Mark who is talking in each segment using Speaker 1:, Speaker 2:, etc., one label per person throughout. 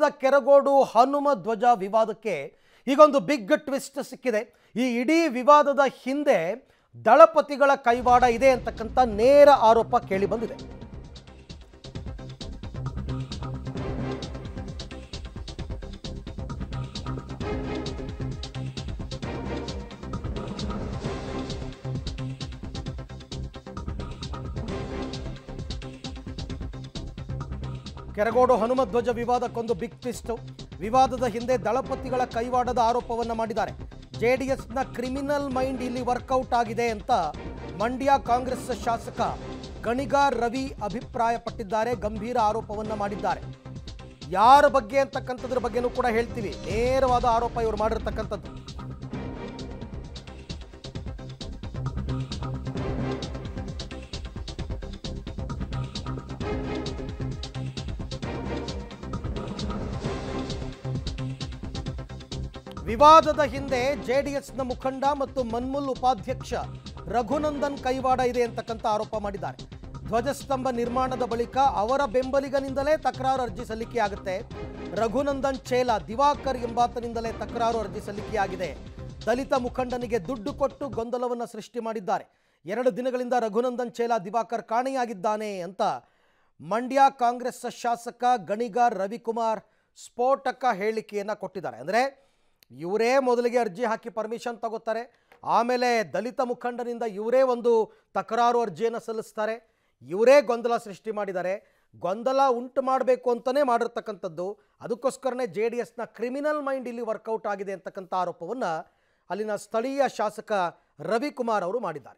Speaker 1: the Keragodu Hanuma ಧ್ವಜ ವಿವಾದಕ್ಕೆ ಈಗೊಂದು ಬಿಗ್ ಟ್ವಿಸ್ಟ್ ಸಿಕ್ಕಿದೆ ಈ ಇಡೀ ವಿವಾದದ ಹಿಂದೆ ದಳಪತಿಗಳ ಕೈವಾಡ ಇದೆ ಅಂತಕ್ಕಂಥ ನೇರ ಆರೋಪ ಕೇಳಿ ಬಂದಿದೆ ಕೆರಗೋಡು ಹನುಮ ಧ್ವಜ ವಿವಾದಕ್ಕೊಂದು ಬಿಗ್ ಟ್ವಿಸ್ಟ್ ವಿವಾದದ ಹಿಂದೆ ದಳಪತಿಗಳ ಕೈವಾಡದ ಆರೋಪವನ್ನ ಮಾಡಿದ್ದಾರೆ ಜೆಡಿಎಸ್ನ ಕ್ರಿಮಿನಲ್ ಮೈಂಡ್ ಇಲ್ಲಿ ವರ್ಕೌಟ್ ಆಗಿದೆ ಅಂತ ಮಂಡ್ಯ ಕಾಂಗ್ರೆಸ್ ಶಾಸಕ ಗಣಿಗಾರ್ ರವಿ ಅಭಿಪ್ರಾಯಪಟ್ಟಿದ್ದಾರೆ ಗಂಭೀರ ಆರೋಪವನ್ನ ಮಾಡಿದ್ದಾರೆ ಯಾರ ಬಗ್ಗೆ ಅಂತಕ್ಕಂಥದ್ರ ಬಗ್ಗೆನೂ ಕೂಡ ಹೇಳ್ತೀವಿ ನೇರವಾದ ಆರೋಪ ಇವರು ಮಾಡಿರ್ತಕ್ಕಂಥದ್ದು ವಿವಾದದ ಹಿಂದೆ ಜೆಡಿಎಸ್ನ ಮುಖಂಡ ಮತ್ತು ಮನ್ಮುಲ್ ಉಪಾಧ್ಯಕ್ಷ ರಘುನಂದನ್ ಕೈವಾಡ ಇದೆ ಅಂತಕ್ಕಂಥ ಆರೋಪ ಮಾಡಿದ್ದಾರೆ ಧ್ವಜಸ್ತಂಭ ನಿರ್ಮಾಣದ ಬಳಿಕ ಅವರ ಬೆಂಬಲಿಗನಿಂದಲೇ ತಕರಾರು ಅರ್ಜಿ ಸಲ್ಲಿಕೆಯಾಗುತ್ತೆ ರಘುನಂದನ್ ಚೇಲ ದಿವಾಕರ್ ಎಂಬಾತನಿಂದಲೇ ತಕರಾರು ಅರ್ಜಿ ಸಲ್ಲಿಕೆಯಾಗಿದೆ ದಲಿತ ಮುಖಂಡನಿಗೆ ದುಡ್ಡು ಕೊಟ್ಟು ಗೊಂದಲವನ್ನು ಸೃಷ್ಟಿ ಮಾಡಿದ್ದಾರೆ ಎರಡು ದಿನಗಳಿಂದ ರಘುನಂದನ್ ಚೇಲ ದಿವಾಕರ್ ಕಾಣೆಯಾಗಿದ್ದಾನೆ ಅಂತ ಮಂಡ್ಯ ಕಾಂಗ್ರೆಸ್ ಶಾಸಕ ಗಣಿಗಾರ್ ರವಿಕುಮಾರ್ ಸ್ಫೋಟಕ ಹೇಳಿಕೆಯನ್ನು ಕೊಟ್ಟಿದ್ದಾರೆ ಅಂದರೆ ಇವರೇ ಮೊದಲಿಗೆ ಅರ್ಜಿ ಹಾಕಿ ಪರ್ಮಿಷನ್ ತಗೋತಾರೆ ಆಮೇಲೆ ದಲಿತ ಮುಖಂಡನಿಂದ ಇವರೇ ಒಂದು ತಕರಾರು ಅರ್ಜಿಯನ್ನು ಸಲ್ಲಿಸ್ತಾರೆ ಇವರೇ ಗೊಂದಲ ಸೃಷ್ಟಿ ಮಾಡಿದ್ದಾರೆ ಗೊಂದಲ ಉಂಟು ಮಾಡಬೇಕು ಅಂತಲೇ ಮಾಡಿರ್ತಕ್ಕಂಥದ್ದು ಅದಕ್ಕೋಸ್ಕರನೇ ಜೆ ಡಿ ಎಸ್ನ ಕ್ರಿಮಿನಲ್ ಮೈಂಡ್ ಇಲ್ಲಿ ವರ್ಕೌಟ್ ಆಗಿದೆ ಅಂತಕ್ಕಂಥ ಆರೋಪವನ್ನು ಅಲ್ಲಿನ ಸ್ಥಳೀಯ ಶಾಸಕ ರವಿಕುಮಾರ್ ಅವರು ಮಾಡಿದ್ದಾರೆ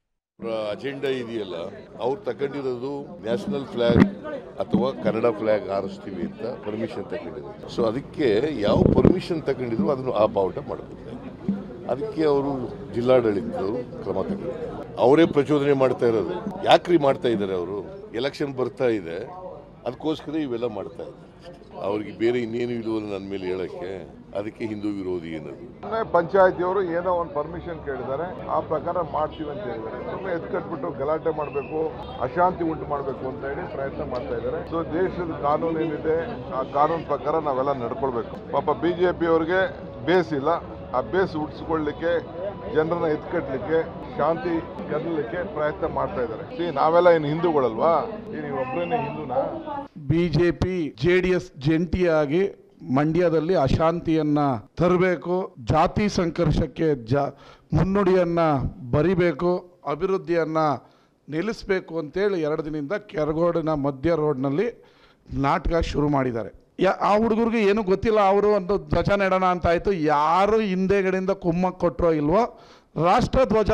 Speaker 2: ಅಜೆಂಡಾ ಇದೆಯಲ್ಲ ಅವ್ರು ತಗೊಂಡಿರೋದು ನ್ಯಾಷನಲ್ ಫ್ಲಾಗ್ ಅಥವಾ ಕನ್ನಡ ಫ್ಲಾಗ್ ಹಾರಿಸ್ತೀವಿ ಅಂತ ಪರ್ಮಿಷನ್ ತಗೊಂಡಿದ್ರು ಸೊ ಅದಕ್ಕೆ ಯಾವ ಪರ್ಮಿಷನ್ ತಗೊಂಡಿದ್ರು ಅದನ್ನು ಆ ಬಾವುಟ ಮಾಡಬೇಕು ಅದಕ್ಕೆ ಅವರು ಜಿಲ್ಲಾಡಳಿತದವರು ಕ್ರಮ ತಗೊಂಡಿದ್ರು ಅವರೇ ಪ್ರಚೋದನೆ ಮಾಡ್ತಾ ಇರೋದು ಯಾಕ್ರಿ ಮಾಡ್ತಾ ಇದ್ದಾರೆ ಅವರು ಎಲೆಕ್ಷನ್ ಬರ್ತಾ ಇದೆ ಅದಕ್ಕೋಸ್ಕರ ಇವೆಲ್ಲ ಮಾಡ್ತಾ ಇದ್ದಾರೆ ಅವ್ರಿಗೆ ಬೇರೆ ಇನ್ನೇನು ಇಲ್ವಲ್ಲ ನನ್ನ ಮೇಲೆ ಹೇಳಕ್ಕೆ ಅದಕ್ಕೆ ಹಿಂದೂ ವಿರೋಧಿ ಅನ್ನೋದು
Speaker 3: ಸುಮ್ಮನೆ ಪಂಚಾಯತಿಯವರು ಏನೋ ಒಂದು ಪರ್ಮಿಷನ್ ಕೇಳಿದ್ದಾರೆ ಆ ಪ್ರಕಾರ ಮಾಡ್ತೀವಿ ಅಂತ ಹೇಳಿದ್ದಾರೆ ಸುಮ್ಮನೆ ಎತ್ಕಟ್ಬಿಟ್ಟು ಗಲಾಟೆ ಮಾಡಬೇಕು ಅಶಾಂತಿ ಉಂಟು ಮಾಡಬೇಕು ಅಂತ ಹೇಳಿ ಪ್ರಯತ್ನ ಮಾಡ್ತಾ ಇದ್ದಾರೆ ಸೊ ದೇಶದ ಕಾನೂನು ಏನಿದೆ ಆ ಕಾನೂನು ಪ್ರಕಾರ ನಾವೆಲ್ಲ ನಡ್ಕೊಳ್ಬೇಕು ಪಾಪ ಬಿಜೆಪಿ ಅವರಿಗೆ ಬೇಸ್ ಇಲ್ಲ ಆ ಬೇಸ್ ಹುಟ್ಟಿಸ್ಕೊಳ್ಳಿಕ್ಕೆ ಜನರನ್ನ ಎತ್ಕಟ್ಲಿಕ್ಕೆ ಶಾಂತಿ ಗೆಲ್ಲಲಿಕ್ಕೆ ಪ್ರಯತ್ನ ಮಾಡ್ತಾ ಇದ್ದಾರೆ ಸಿ ನಾವೆಲ್ಲ ಏನು ಹಿಂದೂಗಳಲ್ವಾ ಈ ನೀವು ಒಬ್ಬರನ್ನೇ ಹಿಂದೂನಾ
Speaker 4: ಬಿಜೆಪಿ ಜೆ ಡಿ ಎಸ್ ಜಂಟಿಯಾಗಿ ಮಂಡ್ಯದಲ್ಲಿ ಅಶಾಂತಿಯನ್ನ ತರಬೇಕು ಜಾತಿ ಸಂಘರ್ಷಕ್ಕೆ ಜಾ ಮುನ್ನುಡಿಯನ್ನ ಬರಿಬೇಕು ಅಭಿವೃದ್ಧಿಯನ್ನ ನಿಲ್ಲಿಸಬೇಕು ಅಂತೇಳಿ ಎರಡು ದಿನದಿಂದ ಕೆರಗೋಡಿನ ಮಧ್ಯ ರೋಡ್ನಲ್ಲಿ ನಾಟಕ ಶುರು ಮಾಡಿದ್ದಾರೆ ಯಾ ಆ ಹುಡುಗರಿಗೆ ಏನು ಗೊತ್ತಿಲ್ಲ ಅವರು ಒಂದು ಧ್ವಜ ನೆಡೋಣ ಅಂತ ಆಯಿತು ಯಾರು ಹಿಂದೆಗಡೆಯಿಂದ ಕುಮ್ಮಕ್ಕೆ ಕೊಟ್ಟರೋ ಇಲ್ವೋ ರಾಷ್ಟ್ರಧ್ವಜ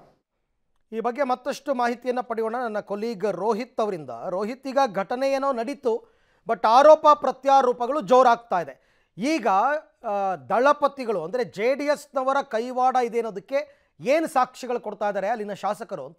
Speaker 1: ಈ ಬಗ್ಗೆ ಮತ್ತಷ್ಟು ಮಾಹಿತಿಯನ್ನು ಪಡೆಯೋಣ ನನ್ನ ಕೊಲೀಗ್ ರೋಹಿತ್ ಅವರಿಂದ ರೋಹಿತ್ ಈಗ ಘಟನೆ ಏನೋ ನಡೀತು ಬಟ್ ಆರೋಪ ಪ್ರತ್ಯಾರೋಪಗಳು ಜೋರಾಗ್ತಾ ಇದೆ ಈಗ ಆ, ದಳಪತಿಗಳು ಅಂದರೆ ಜೆ ಡಿ ಎಸ್ನವರ ಕೈವಾಡ ಇದೆ ಅನ್ನೋದಕ್ಕೆ ಏನು ಸಾಕ್ಷಿಗಳು ಕೊಡ್ತಾ ಇದ್ದಾರೆ ಅಲ್ಲಿನ ಶಾಸಕರು ಅಂತ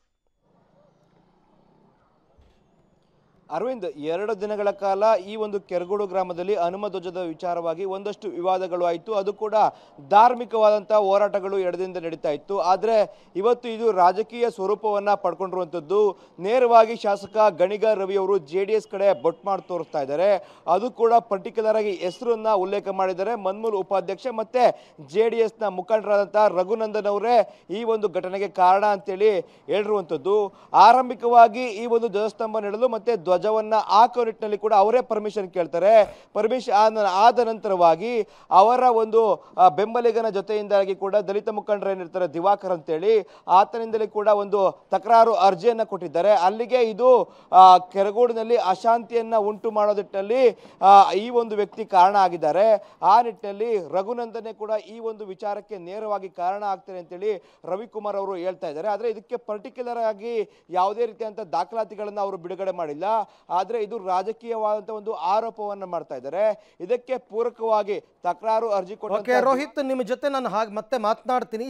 Speaker 5: ಅರವಿಂದ್ ಎರಡು ದಿನಗಳ ಕಾಲ ಈ ಒಂದು ಕೆರಗೋಡು ಗ್ರಾಮದಲ್ಲಿ ಹನುಮ ಧ್ವಜದ ವಿಚಾರವಾಗಿ ಒಂದಷ್ಟು ವಿವಾದಗಳು ಆಯಿತು ಅದು ಕೂಡ ಧಾರ್ಮಿಕವಾದಂಥ ಹೋರಾಟಗಳು ಎರಡು ದಿನದಿಂದ ನಡೀತಾ ಇತ್ತು ಆದರೆ ಇವತ್ತು ಇದು ರಾಜಕೀಯ ಸ್ವರೂಪವನ್ನು ಪಡ್ಕೊಂಡಿರುವಂಥದ್ದು ನೇರವಾಗಿ ಶಾಸಕ ಗಣಿಗಾರ್ ರವಿ ಅವರು ಜೆ ಡಿ ಎಸ್ ಕಡೆ ಬೊಟ್ ಮಾಡಿ ತೋರಿಸ್ತಾ ಇದ್ದಾರೆ ಅದು ಕೂಡ ಪರ್ಟಿಕ್ಯುಲರ್ ಆಗಿ ಹೆಸರನ್ನ ಉಲ್ಲೇಖ ಮಾಡಿದ್ದಾರೆ ಮನ್ಮೂಲ್ ಉಪಾಧ್ಯಕ್ಷ ಮತ್ತೆ ಜೆ ಡಿ ಎಸ್ನ ಮುಖಂಡರಾದಂಥ ರಘುನಂದನ್ ಅವರೇ ಈ ಒಂದು ಘಟನೆಗೆ ಕಾರಣ ಅಂತೇಳಿ ಹೇಳಿರುವಂಥದ್ದು ಆರಂಭಿಕವಾಗಿ ಈ ಒಂದು ಧ್ವಜಸ್ತಂಭ ನೆಡಲು ಮತ್ತೆ ಧ್ವಜವನ್ನ ಹಾಕೋ ನಿಟ್ಟಿನಲ್ಲಿ ಕೂಡ ಅವರೇ ಪರ್ಮಿಷನ್ ಕೇಳ್ತಾರೆ ಪರ್ಮಿಷನ್ ಆದ ನಂತರವಾಗಿ ಅವರ ಒಂದು ಆ, ಬೆಂಬಲಿಗನ ಜೊತೆಯಿಂದಾಗಿ ಕೂಡ ದಲಿತ ಮುಖಂಡರು ಏನಿರ್ತಾರೆ ದಿವಾಕರ್ ಅಂತೇಳಿ ಆತನಿಂದಲೇ ಕೂಡ ಒಂದು ತಕರಾರು ಅರ್ಜಿಯನ್ನ ಕೊಟ್ಟಿದ್ದಾರೆ ಅಲ್ಲಿಗೆ ಇದು ಆ, ಕೆರಗೋಡಿನಲ್ಲಿ ಅಶಾಂತಿಯನ್ನ ಉಂಟು ಮಾಡೋದಿಟ್ಟಲ್ಲಿ ಆ, ಈ ಒಂದು ವ್ಯಕ್ತಿ ಕಾರಣ ಆಗಿದ್ದಾರೆ ಆ ನಿಟ್ಟಿನಲ್ಲಿ ರಘುನಂದನೆ ಕೂಡ ಈ ಒಂದು ವಿಚಾರಕ್ಕೆ ನೇರವಾಗಿ ಕಾರಣ ಆಗ್ತಾರೆ ಅಂತೇಳಿ ರವಿಕುಮಾರ್ ಅವರು ಹೇಳ್ತಾ ಇದ್ದಾರೆ ಆದರೆ ಇದಕ್ಕೆ ಪರ್ಟಿಕ್ಯುಲರ್ ಆಗಿ ಯಾವುದೇ ರೀತಿಯಂತ ದಾಖಲಾತಿಗಳನ್ನ ಅವರು ಬಿಡುಗಡೆ ಮಾಡಿಲ್ಲ ಆದರೆ ಇದು ರಾಜಕೀಯವಾದಂಥ ಒಂದು ಆರೋಪವನ್ನ ಮಾಡ್ತಾ ಇದ್ದಾರೆ ಇದಕ್ಕೆ ಪೂರಕವಾಗಿ ತಕರಾರು ಅರ್ಜಿ
Speaker 1: ಓಕೆ
Speaker 5: ಕೊಟ್ಟ
Speaker 1: ರೋಹಿತ್ ನಿಮ್ಮ ಜೊತೆ ನಾನು ಹಾಗೆ ಮತ್ತೆ ಮಾತನಾಡ್ತೀನಿ